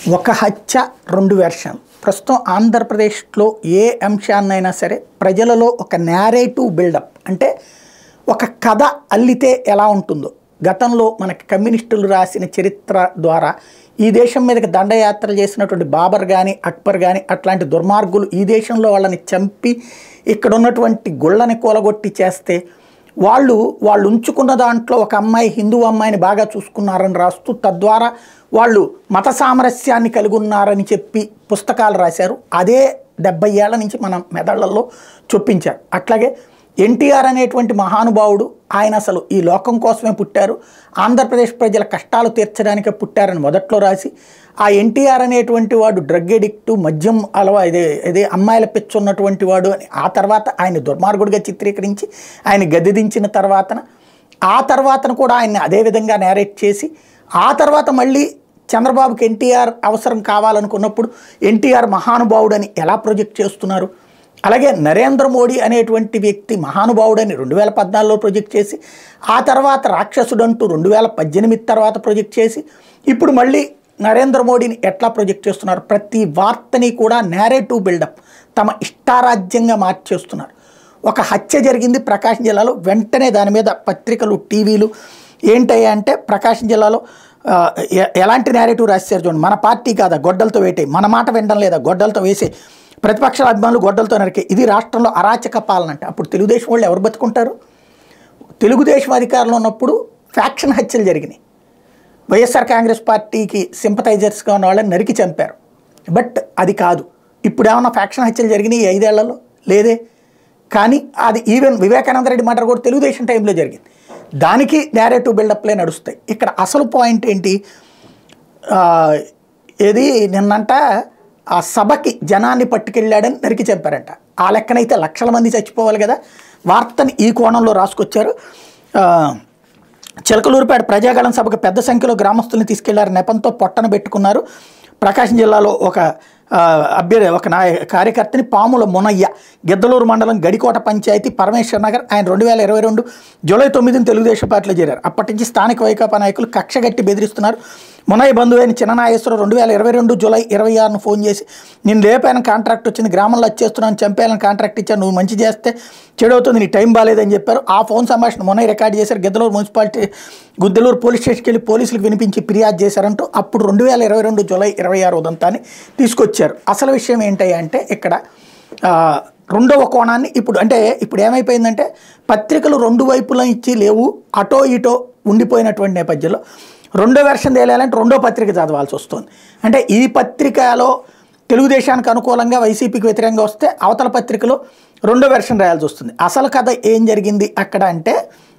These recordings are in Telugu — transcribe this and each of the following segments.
ఒక హత్య రెండు వెర్షన్ ప్రస్తుతం ఆంధ్రప్రదేశ్లో ఏ అంశాన్నైనా సరే ప్రజలలో ఒక నేరేటివ్ బిల్డప్ అంటే ఒక కథ అల్లితే ఎలా ఉంటుందో గతంలో మనకి కమ్యూనిస్టులు రాసిన చరిత్ర ద్వారా ఈ దేశం మీదకి దండయాత్రలు చేసినటువంటి బాబర్ కానీ అక్బర్ కానీ అట్లాంటి దుర్మార్గులు ఈ దేశంలో వాళ్ళని చంపి ఇక్కడ ఉన్నటువంటి గుళ్ళని కూలగొట్టి చేస్తే వాళ్ళు వాళ్ళు ఉంచుకున్న దాంట్లో ఒక అమ్మాయి హిందూ అమ్మాయిని బాగా చూసుకున్నారని రాస్తూ తద్వారా వాళ్ళు మత సామరస్యాన్ని కలిగి ఉన్నారని చెప్పి పుస్తకాలు రాశారు అదే డెబ్బై ఏళ్ల నుంచి మన మెదళ్లలో చొప్పించారు అట్లాగే ఎన్టీఆర్ అనేటువంటి మహానుభావుడు ఆయన అసలు ఈ లోకం కోసమే పుట్టారు ఆంధ్రప్రదేశ్ ప్రజల కష్టాలు తీర్చడానికే పుట్టారని మొదట్లో రాసి ఆ ఎన్టీఆర్ అనేటువంటి వాడు డ్రగ్ ఎడిక్ట్ మద్యం అలవా ఇదే ఇదే అమ్మాయిల పిచ్చి ఉన్నటువంటి వాడు అని ఆ తర్వాత ఆయన దుర్మార్గుడిగా చిత్రీకరించి ఆయన గద్దెదించిన తర్వాతన ఆ తర్వాతన కూడా ఆయన్ని అదే విధంగా నేరేట్ చేసి ఆ తర్వాత మళ్ళీ చంద్రబాబుకి ఎన్టీఆర్ అవసరం కావాలనుకున్నప్పుడు ఎన్టీఆర్ మహానుభావుడని ఎలా ప్రొజెక్ట్ చేస్తున్నారు అలాగే నరేంద్ర మోడీ అనేటువంటి వ్యక్తి మహానుభావుడని రెండు వేల పద్నాలుగులో ప్రొజెక్ట్ చేసి ఆ తర్వాత రాక్షసుడంటూ రెండు వేల పద్దెనిమిది తర్వాత ప్రొజెక్ట్ చేసి ఇప్పుడు మళ్ళీ నరేంద్ర మోడీని ఎట్లా ప్రొజెక్ట్ చేస్తున్నారు ప్రతి వార్తని కూడా నేరేటివ్ బిల్డప్ తమ ఇష్టారాజ్యంగా మార్చేస్తున్నారు ఒక హత్య జరిగింది ప్రకాశం జిల్లాలో వెంటనే దాని మీద పత్రికలు టీవీలు ఏంటయ్యా అంటే ప్రకాశం జిల్లాలో ఆ, ఎ- ఎలాంటి నేరేటివ్ రాశారు చూడండి మన పార్టీ కాదా గొడ్డలతో వేటే మన మాట వినడం లేదా గొడ్డలతో వేసే ప్రతిపక్షాల అభిమానులు గొడ్డలతో నరికే ఇది రాష్ట్రంలో అరాచక పాలన అంటే అప్పుడు తెలుగుదేశం వాళ్ళు ఎవరు బతుకుంటారు తెలుగుదేశం అధికారంలో ఉన్నప్పుడు ఫ్యాక్షన్ హత్యలు జరిగినాయి వైఎస్ఆర్ కాంగ్రెస్ పార్టీకి సింపథైజర్స్గా ఉన్న వాళ్ళని నరికి చంపారు బట్ అది కాదు ఇప్పుడు ఏమన్నా ఫ్యాక్షన్ హత్యలు జరిగినాయి ఈ ఐదేళ్లలో లేదే కానీ అది ఈవెన్ వివేకానంద రెడ్డి మర్డర్ కూడా తెలుగుదేశం టైంలో జరిగింది దానికి నేరేటివ్ బిల్డప్లే నడుస్తాయి ఇక్కడ అసలు పాయింట్ ఏంటి ఆ, ఏది నిన్నంట ఆ సభకి జనాన్ని పట్టుకెళ్ళాడని నరికి చంపారంట ఆ లెక్కనైతే లక్షల మంది చచ్చిపోవాలి కదా వార్తని ఈ కోణంలో రాసుకొచ్చారు ఆ, చిలకలూరుపేట ప్రజాగళం సభకు పెద్ద సంఖ్యలో గ్రామస్తుల్ని తీసుకెళ్లారు నెపంతో పొట్టన పెట్టుకున్నారు ప్రకాశం జిల్లాలో ఒక ఆ, అభ్యర్థి ఒక నాయ కార్యకర్తని పాముల మునయ్య గిద్దలూరు మండలం గడికోట పంచాయతీ పరమేశ్వర్ నగర్ ఆయన రెండు వేల ఇరవై రెండు జూలై తొమ్మిదిని తెలుగుదేశం పార్టీలో చేరారు అప్పటి నుంచి స్థానిక వైకాపా నాయకులు కక్షగట్టి బెదిరిస్తున్నారు మునయ్య బంధువు అయిన చిన్ననాగేశ్వరం రెండు వేల ఇరవై రెండు జూలై ఇరవై ఆరును ఫోన్ చేసి నేను లేపాను కాంట్రాక్ట్ వచ్చింది గ్రామంలో వచ్చేస్తున్నాను చంపేయాలని కాంట్రాక్ట్ ఇచ్చాను నువ్వు మంచి చేస్తే చెడు అవుతుంది నీ టైం బాగాలేదని చెప్పారు ఆ ఫోన్ సంభాషణ మొన్న రికార్డ్ చేశారు గిద్దలూరు మున్సిపాలిటీ గుద్దలూరు పోలీస్ స్టేషన్కి వెళ్ళి పోలీసులకు వినిపించి ఫిర్యాదు చేశారంటూ అప్పుడు రెండు వేల ఇరవై రెండు జూలై ఇరవై ఆరు ఉదంతాన్ని తీసుకొచ్చారు అసలు విషయం ఏంటి అంటే ఇక్కడ ఆ, రెండవ కోణాన్ని ఇప్పుడు అంటే ఇప్పుడు ఏమైపోయిందంటే పత్రికలు రెండు వైపులా ఇచ్చి లేవు అటో ఇటో ఉండిపోయినటువంటి నేపథ్యంలో రెండో వెర్షన్ తేలాలంటే రెండో పత్రిక చదవాల్సి వస్తుంది అంటే ఈ పత్రికలో తెలుగుదేశానికి అనుకూలంగా వైసీపీకి వ్యతిరేకంగా వస్తే అవతల పత్రికలో రెండో వెర్షన్ రాయాల్సి వస్తుంది అసలు కథ ఏం జరిగింది అక్కడ అంటే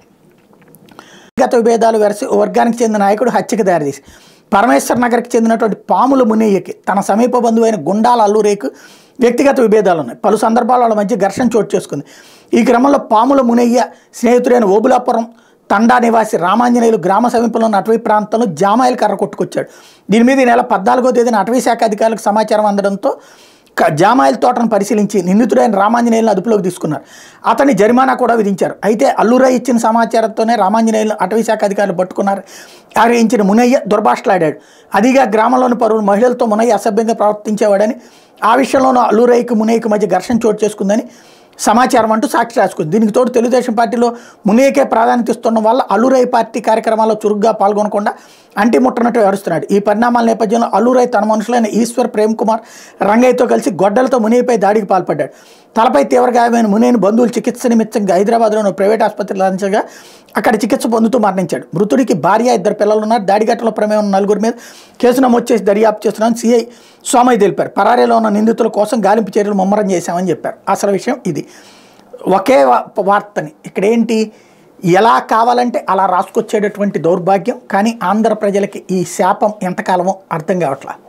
గత విభేదాలు వెరసి వర్గానికి చెందిన నాయకుడు హత్యకు దారితీసి పరమేశ్వర్ నగర్కి చెందినటువంటి పాముల మునయ్యకి తన సమీప బంధువైన గుండాల అల్లూరేకు వ్యక్తిగత విభేదాలు ఉన్నాయి పలు సందర్భాల్లో వాళ్ళ మధ్య ఘర్షణ చోటు చేసుకుంది ఈ క్రమంలో పాముల మునయ్య స్నేహితుడైన ఓబులాపురం తండా నివాసి రామాంజనేయులు గ్రామ సమీపంలో ఉన్న అటవీ ప్రాంతంలో జామాయిలు కర్ర కొట్టుకొచ్చాడు దీని మీద ఈ నెల పద్నాలుగో తేదీన అటవీ శాఖ అధికారులకు సమాచారం అందడంతో క- జామాయిల తోటను పరిశీలించి నిందితుడైన రామాంజనేయులను అదుపులోకి తీసుకున్నారు అతన్ని జరిమానా కూడా విధించారు అయితే అల్లురా ఇచ్చిన సమాచారంతోనే రామాంజనేయులను అటవీ శాఖ అధికారులు పట్టుకున్నారు ఆగ్రహించిన మునయ్య దుర్భాషలాడాడు అదిగా గ్రామంలోని పరువులు మహిళలతో మునయ్య అసభ్యంగా ప్రవర్తించేవాడని ఆ విషయంలోనూ అల్లురైకి మునయ్యకి మధ్య ఘర్షణ చోటు చేసుకుందని సమాచారం అంటూ సాక్షి రాసుకుంది దీనికి తోడు తెలుగుదేశం పార్టీలో మునియకే ప్రాధాన్యత ఇస్తుండడం వల్ల అల్లురై పార్టీ కార్యక్రమాల్లో చురుగ్గా పాల్గొనకుండా అంటి ముట్టనట్టు వ్యవహరిస్తున్నాడు ఈ పరిణామాల నేపథ్యంలో అల్లురై తన మనుషులైన ఈశ్వర్ ప్రేమ్ కుమార్ రంగయ్యతో కలిసి గొడ్డలతో మునియపై దాడికి పాల్పడ్డాడు తలపై తీవ్ర గాయమైన మునిని బంధువులు చికిత్స నిమిత్తంగా హైదరాబాద్లోని ఓ ప్రైవేట్ ఆసుపత్రిలో అంచగా అక్కడ చికిత్స పొందుతూ మరణించాడు మృతుడికి భార్య ఇద్దరు పిల్లలు ఉన్నారు దాడిఘట్టలో ప్రమేయం ఉన్న నలుగురి మీద కేసు నమోదు చేసి దర్యాప్తు చేస్తున్నామని సిఐ సోమయ్య తెలిపారు పరారీలో ఉన్న నిందితుల కోసం గాలింపు చర్యలు ముమ్మరం చేశామని చెప్పారు అసలు విషయం ఇది ఒకే వా- వార్తని ఇక్కడ ఏంటి ఎలా కావాలంటే అలా రాసుకొచ్చేటటువంటి దౌర్భాగ్యం కానీ ఆంధ్ర ప్రజలకి ఈ శాపం ఎంతకాలమో అర్థం కావట్లా